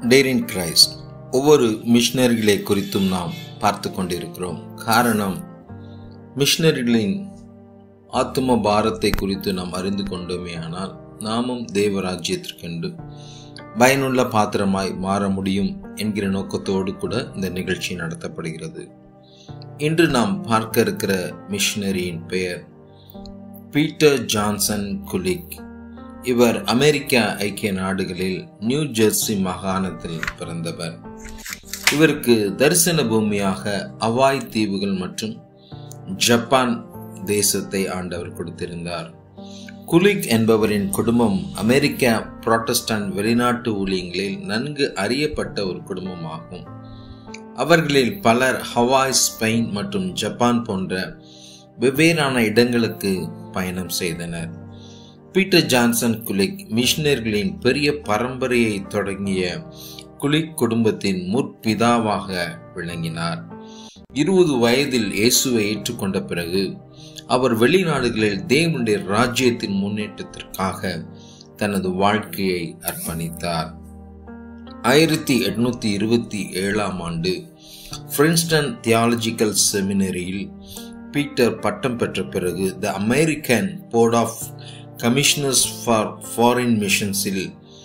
டேரின் Christ ஒவ்வொரு மிஷினரிகளை குறித்தும் நாம் பார்த்து கொண்டிருக்கிறோம் காரணம் மிஷினரிகளின் ஆத்தும பாரத்தை குறித்து நாம் அறிந்து கொண்டோமே ஆனால் நாமும் தேவராஜ்யத்திற்கென்று பயனுள்ள பாத்திரமாய் மாற முடியும் என்கிற நோக்கத்தோடு கூட இந்த நிகழ்ச்சி நடத்தப்படுகிறது இன்று நாம் பார்க்க இருக்கிற மிஷினரியின் பெயர் பீட்டர் ஜான்சன் குலிக் இவர் அமெரிக்கா ஐக்கிய நாடுகளில் நியூ ஜெர்சி மாகாணத்தில் பிறந்தவர் இவருக்கு தரிசன பூமியாக அவாய் தீவுகள் மற்றும் ஜப்பான் தேசத்தை ஆண்டவர் கொடுத்திருந்தார் குலிக் என்பவரின் குடும்பம் அமெரிக்கா புரோட்டஸ்டாண்ட் வெளிநாட்டு ஊழியங்களில் நன்கு அறியப்பட்ட ஒரு குடும்பமாகும் அவர்களில் பலர் ஹவாய் ஸ்பெயின் மற்றும் ஜப்பான் போன்ற வெவ்வேறான இடங்களுக்கு பயணம் செய்தனர் பீட்டர் ஜான்சன் குலிக் மிஷினர்களின் பெரிய பரம்பரையை தொடங்கிய குலிக் குடும்பத்தின் முற்பிதாவாக விளங்கினார் இருபது வயதில் இயேசுவை ஏற்றுக்கொண்ட பிறகு அவர் வெளிநாடுகளில் தேவனுடைய ராஜ்யத்தின் முன்னேற்றத்திற்காக தனது வாழ்க்கையை அர்ப்பணித்தார் ஆயிரத்தி எட்நூத்தி இருபத்தி ஏழாம் ஆண்டு பிரின்ஸ்டன் தியாலஜிக்கல் செமினரியில் பீட்டர் பட்டம் பெற்ற பிறகு the American Board of Commissioners for Foreign மிஷன்ஸில்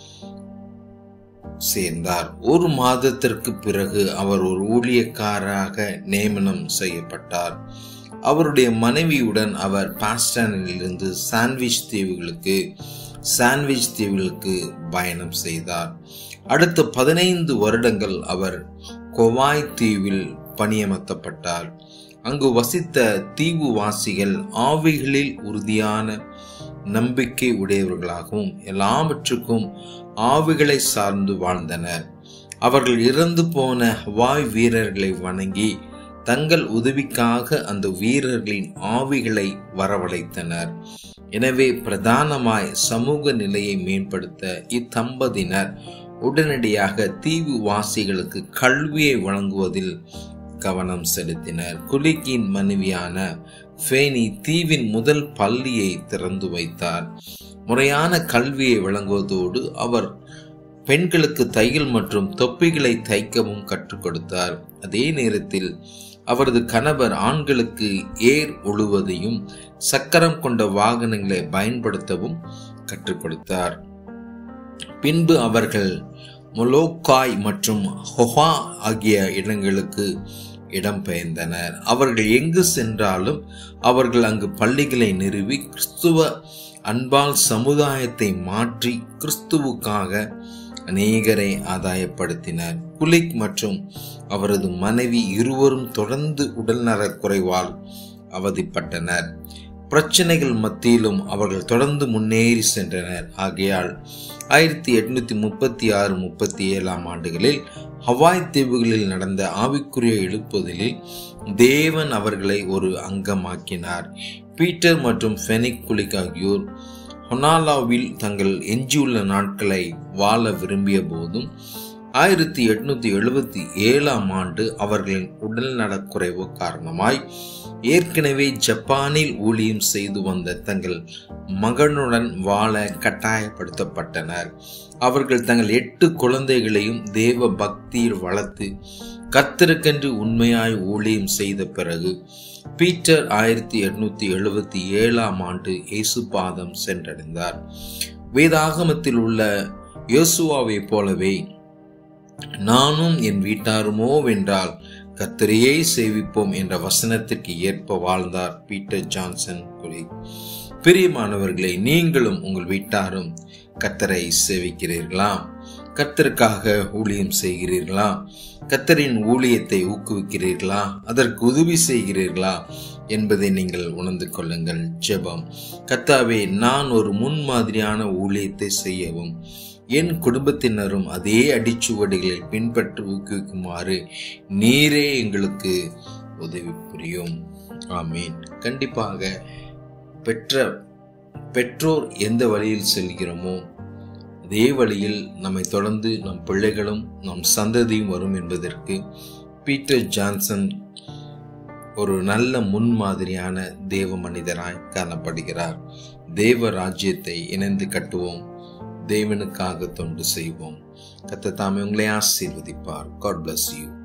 சேர்ந்தார் ஒரு மாதத்திற்கு பிறகு அவர் ஒரு ஊழியக்காரராக நியமனம் செய்யப்பட்டார் அவருடைய மனைவியுடன் அவர் பாஸ்டானிலிருந்து சாண்ட்விச் தீவுகளுக்கு சாண்ட்விச் தீவுகளுக்கு பயணம் செய்தார் அடுத்த பதினைந்து வருடங்கள் அவர் கொவாய் தீவில் பணியமர்த்தப்பட்டார் அங்கு வசித்த தீவு வாசிகள் ஆவிகளில் உறுதியான நம்பிக்கை உடையவர்களாகவும் எல்லாவற்றுக்கும் ஆவிகளை சார்ந்து வாழ்ந்தனர் அவர்கள் இறந்து போன ஹவாய் வீரர்களை வணங்கி தங்கள் உதவிக்காக அந்த வீரர்களின் ஆவிகளை வரவழைத்தனர் எனவே பிரதானமாய் சமூக நிலையை மேம்படுத்த இத்தம்பதியினர் உடனடியாக தீவு வாசிகளுக்கு கல்வியை வழங்குவதில் கவனம் செலுத்தினர் குலிக்கின் மனைவியான ஃபேனி தீவின் முதல் பள்ளியை திறந்து வைத்தார் முறையான கல்வியை வழங்குவதோடு அவர் பெண்களுக்கு தையல் மற்றும் தொப்பிகளை தைக்கவும் கற்றுக் கொடுத்தார் அதே நேரத்தில் அவரது கணவர் ஆண்களுக்கு ஏர் உழுவதையும் சக்கரம் கொண்ட வாகனங்களை பயன்படுத்தவும் கற்றுக் கொடுத்தார் பின்பு அவர்கள் மொலோக்காய் மற்றும் ஹொஹா ஆகிய இடங்களுக்கு இடம்பெயர்ந்தனர் அவர்கள் எங்கு சென்றாலும் அவர்கள் அங்கு பள்ளிகளை நிறுவி கிறிஸ்துவ அன்பால் சமுதாயத்தை மாற்றி கிறிஸ்துவுக்காக அநேகரை ஆதாயப்படுத்தினர் குலிக் மற்றும் அவரது மனைவி இருவரும் தொடர்ந்து உடல்நலக் குறைவால் அவதிப்பட்டனர் பிரச்சனைகள் மத்தியிலும் அவர்கள் தொடர்ந்து முன்னேறி சென்றனர் ஆகையால் ஆயிரத்தி எட்நூத்தி முப்பத்தி ஆறு முப்பத்தி ஏழாம் ஆண்டுகளில் ஹவாய் தீவுகளில் நடந்த ஆவிக்குரிய எழுப்புதலில் தேவன் அவர்களை ஒரு அங்கமாக்கினார் பீட்டர் மற்றும் ஃபெனிக் குலிக் ஆகியோர் ஹொனாலாவில் தங்கள் எஞ்சியுள்ள நாட்களை வாழ விரும்பிய போதும் ஆயிரத்தி எட்நூத்தி எழுபத்தி ஏழாம் ஆண்டு அவர்களின் உடல் நலக்குறைவு காரணமாய் ஏற்கனவே ஜப்பானில் ஊழியம் செய்து வந்த தங்கள் மகனுடன் வாழ கட்டாயப்படுத்தப்பட்டனர் அவர்கள் தங்கள் எட்டு குழந்தைகளையும் தேவ பக்தியில் வளர்த்து கத்திருக்கென்று உண்மையாய் ஊழியம் செய்த பிறகு பீட்டர் ஆயிரத்தி எட்நூத்தி எழுபத்தி ஏழாம் ஆண்டு இயேசு பாதம் சென்றடைந்தார் வேதாகமத்தில் உள்ள யோசுவாவை போலவே நானும் என் வீட்டாருமோ வென்றால் கத்தரையே சேவிப்போம் என்ற வசனத்திற்கு ஏற்ப வாழ்ந்தார் பீட்டர் ஜான்சன் குலி பிரியமானவர்களை நீங்களும் உங்கள் வீட்டாரும் கத்தரை சேவிக்கிறீர்களா கத்தருக்காக ஊழியம் செய்கிறீர்களா கத்தரின் ஊழியத்தை ஊக்குவிக்கிறீர்களா அதற்கு உதவி செய்கிறீர்களா என்பதை நீங்கள் உணர்ந்து கொள்ளுங்கள் ஜெபம் கத்தாவே நான் ஒரு முன்மாதிரியான ஊழியத்தை செய்யவும் என் குடும்பத்தினரும் அதே அடிச்சுவடிகளில் பின்பற்றி ஊக்குவிக்குமாறு நீரே எங்களுக்கு உதவி புரியும் ஆமீன் கண்டிப்பாக பெற்ற பெற்றோர் எந்த வழியில் செல்கிறோமோ அதே வழியில் நம்மை தொடர்ந்து நம் பிள்ளைகளும் நம் சந்ததியும் வரும் என்பதற்கு பீட்டர் ஜான்சன் ஒரு நல்ல முன்மாதிரியான தேவ மனிதராய் காணப்படுகிறார் தேவ ராஜ்யத்தை இணைந்து கட்டுவோம் தேவனுக்காக தொண்டு செய்வோம் கத்த தாமே உங்களை ஆசீர்வதிப்பார் காட் bless யூ